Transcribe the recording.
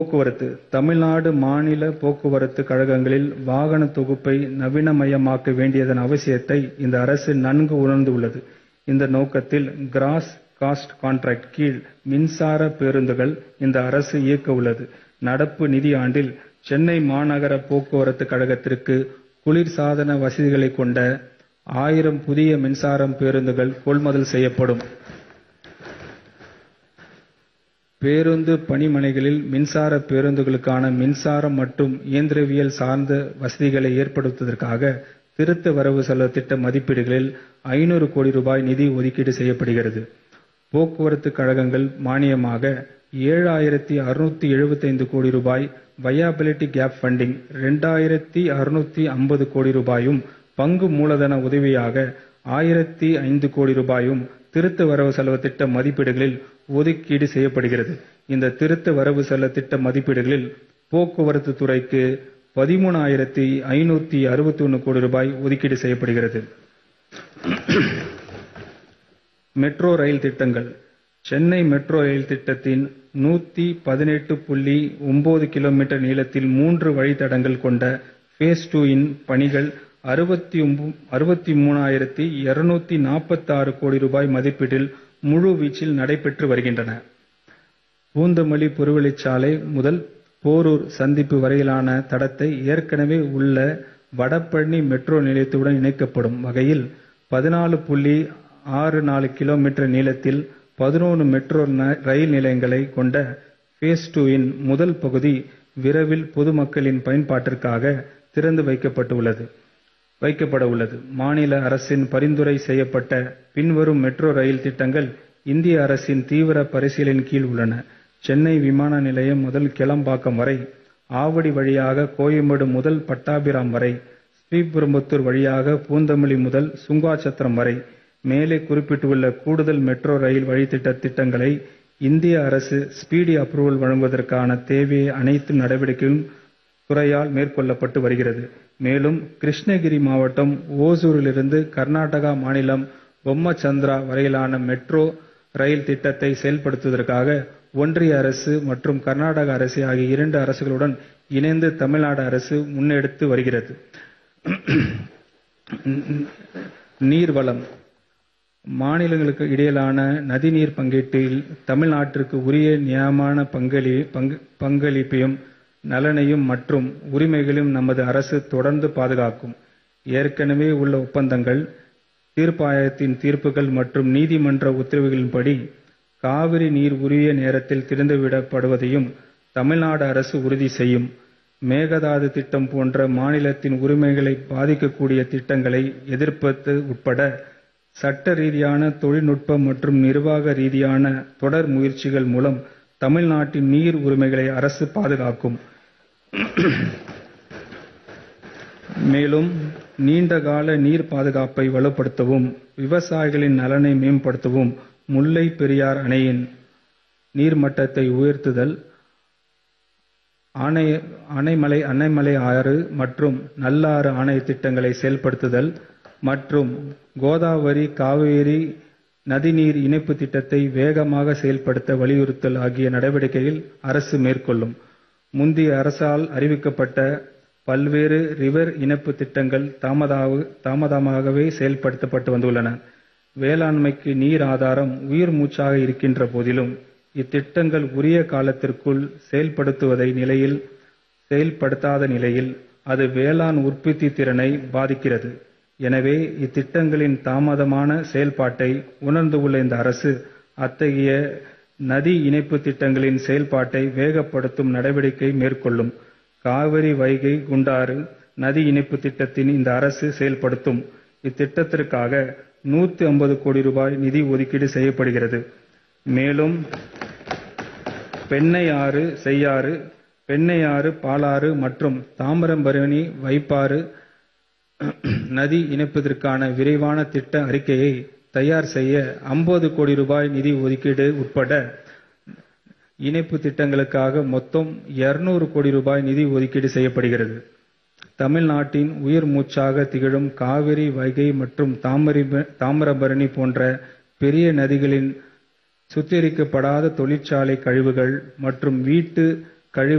போக்குவரத்து தமிழ்நாடு மாநில போக்குவரத்து கழகங்களில் வாகன தொகுப்பை நவீனமயமாக்க வேண்டியதன் அவசியத்தை இந்த அரசு நன்கு உணர்ந்துள்ளது. இந்த நோக்கத்தில் கிராஸ் காஸ்ட் கான்ட்ராக்ட் கீழ் மின்சார பேருந்துகள் இந்த அரசு இயக்க உள்ளது. நடப்பு நிதியாண்டில் சென்னை மாநகர போக்குவரத்து கழகத்திற்கு குளிர்சாதன வசதிகளைக் கொண்ட ஆயிரம் புதிய மின்சார பேருந்துகள் கொள்முதல் செய்யப்படும். பேருந்து பணிமனைகளில் மின்சார பேருந்துகளுக்கான மின்சாரம் மற்றும் இயந்திரவியல் சார்ந்த வசதிகளை ஏற்படுத்துவதற்காக திருத்த வரவு செலவுத் திட்ட மதிப்பீடுகளில் ஐநூறு கோடி ரூபாய் நிதி ஒதுக்கீடு செய்யப்படுகிறது. போக்குவரத்து கழகங்கள் மானியமாக ஏழாயிரத்து அறுநூற்று எழுபத்தைந்து கோடி ரூபாய் வயபிலிட்டி கேப் ஃபண்டிங் இரண்டாயிரத்து அறுநூற்று ஐம்பது கோடி ரூபாயும் பங்கு மூலதன உதவியாக ஆயிரத்து ஐந்து கோடி ரூபாயும் திருத்த வரவு செலவுத் திட்ட மதிப்பீடுகளில் ஒதுக்கீடு செய்யப்படுகிறது. இந்த திருத்த வரவு செலவுத் திட்ட மதிப்பீடுகளில் போக்குவரத்து துறைக்கு பதிமூணாயிரத்து ஐநூற்று அறுபத்தொன்று கோடி ரூபாய் ஒதுக்கீடு செய்யப்படுகிறது. மெட்ரோ ரயில் திட்டங்கள் சென்னை மெட்ரோ ரயில் திட்டத்தின் நூத்தி பதினெட்டு புள்ளி ஒன்பது கிலோமீட்டர் நீளத்தில் மூன்று வழித்தடங்கள் கொண்ட பேஸ் டூ இன் பணிகள் அறுபத்து மூணாயிரத்து இருநூற்று நாற்பத்தாறு கோடி ரூபாய் மதிப்பீட்டில் முழு வீச்சில் நடைபெற்று வருகின்றன. பூந்தமல்லி புறவழிச்சாலை முதல் போரூர் சந்திப்பு வரையிலான தடத்தை ஏற்கனவே உள்ள வடபழனி மெட்ரோ நிலையத்துடன் இணைக்கப்படும் வகையில் பதினாலு புள்ளி ஆறு நாலு கிலோமீட்டர் நீளத்தில் பதினொன்று மெட்ரோ ரயில் நிலையங்களை கொண்ட பேஸ் டூ இன் முதல் பகுதி விரைவில் பொதுமக்களின் பயன்பாட்டிற்காக திறந்து வைக்கப்பட உள்ளது. மாநில அரசின் பரிந்துரை செய்யப்பட்ட பின்வரும் மெட்ரோ ரயில் திட்டங்கள் இந்திய அரசின் தீவிர பரிசீலனையின் கீழ் உள்ளன. சென்னை விமான நிலையம் முதல் கிளம்பாக்கம் வரை, ஆவடி வழியாக கோயம்பேடு முதல் பட்டாபிராம் வரை, ஸ்ரீபெரும்புதூர் வழியாக பூந்தமல்லி முதல் சுங்காசத்திரம் வரை. மேலே குறிப்பிட்டுள்ள கூடுதல் மெட்ரோ ரயில் வழித்திட்ட திட்டங்களை இந்திய அரசு ஸ்பீடி அப்ரூவல் வழங்குவதற்கான தேவையான அனைத்து நடவடிக்கைகளும் துறையால் மேற்கொள்ளப்பட்டு வருகிறது. மேலும் கிருஷ்ணகிரி மாவட்டம் ஓசூரிலிருந்து கர்நாடகா மாநிலம் பொம்மசந்திரா வரையிலான மெட்ரோ ரயில் திட்டத்தை செயல்படுத்துவதற்காக ஒன்றிய அரசு மற்றும் கர்நாடக அரசு ஆகிய இரண்டு அரசுகளுடன் இணைந்து தமிழ்நாடு அரசு முன்னெடுத்து வருகிறது. நீர்வளம் மாநிலங்களுக்கு இடையிலான நதிநீர் பங்கீட்டில் தமிழ்நாட்டிற்கு உரிய நியாயமான பங்களிப்பையும், நலனையும் மற்றும் உரிமைகளையும் நமது அரசு தொடர்ந்து பாதுகாக்கும். ஏற்கனவே உள்ள ஒப்பந்தங்கள், தீர்ப்பாயத்தின் தீர்ப்புகள் மற்றும் நீதிமன்ற உத்தரவுகளின்படி காவிரி நீர் உரிய நேரத்தில் திறந்துவிடப்படுவதையும் தமிழ்நாடு அரசு உறுதி செய்யும். மேகதாது திட்டம் போன்ற மாநிலத்தின் உரிமைகளை பாதிக்கக்கூடிய திட்டங்களை எதிர்ப்பது உட்பட சட்ட ரீதியான, தொழில்நுட்ப மற்றும் நிர்வாக ரீதியான தொடர் முயற்சிகள் மூலம் தமிழ்நாட்டின் நீர் உரிமைகளை அரசு பாதுகாக்கும். மேலும் நீண்டகால நீர் பாதுகாப்பை வலுப்படுத்தவும், விவசாயிகளின் நலனை மேம்படுத்தவும் முல்லை பெரியாறு அணையின் நீர்மட்டத்தை உயர்த்துதல், அணைமலையாறு மற்றும் நல்லாறு ஆணைய திட்டங்களை செயல்படுத்துதல் மற்றும் கோதாவரி, காவிரி நதிநீர் இணைப்பு திட்டத்தை வேகமாக செயல்படுத்த வலியுறுத்தல் ஆகிய நடவடிக்கைகளை அரசு மேற்கொள்ளும். முந்தைய அரசால் அறிவிக்கப்பட்ட பல்வேறு ரிவர் இணைப்பு திட்டங்கள் தாமதமாகவே செயல்படுத்தப்பட்டு வந்துள்ளன. வேளாண்மைக்கு நீர் ஆதாரம் உயிர் மூச்சாக இருக்கின்ற போதிலும், இத்திட்டங்கள் உரிய காலத்திற்குள் செயல்படுத்தாத நிலையில் அது வேளாண் உற்பத்தி திறனை பாதிக்கிறது. எனவே இத்திட்டங்களின் தாமதமான செயல்பாட்டை உணர்ந்துள்ள இந்த அரசு, அத்தகைய நதி இணைப்பு திட்டங்களின் செயல்பாட்டை வேகப்படுத்தும் நடவடிக்கை மேற்கொள்ளும். காவிரி, வைகை, குண்டாறு நதி இணைப்பு திட்டத்தை இந்த அரசு செயல்படுத்தும். இத்திட்டத்திற்காக நூற்று ஐம்பது கோடி ரூபாய் நிதி ஒதுக்கீடு செய்யப்படுகிறது. மேலும் பெண்ணையாறு, செய்யாறு, பெண்ணையாறு, பாலாறு மற்றும் தாமிரபரணி, வைப்பாறு நதி இணைப்பிற்கான விரிவான திட்ட அறிக்கையை தயார் செய்ய ஐம்பது கோடி ரூபாய் நிதி ஒதுக்கீடு உட்பட இணைப்பு திட்டங்களுக்காக மொத்தம் இருநூறு கோடி ரூபாய் நிதி ஒதுக்கீடு செய்யப்படுகிறது. தமிழ்நாட்டின் உயிர் மூச்சாக திகழும் காவிரி, வைகை மற்றும் தாமிரபரணி போன்ற பெரிய நதிகளின் சுத்திகரிக்கப்படாத தொழிற்சாலை கழிவுகள் மற்றும் வீட்டு கழிவு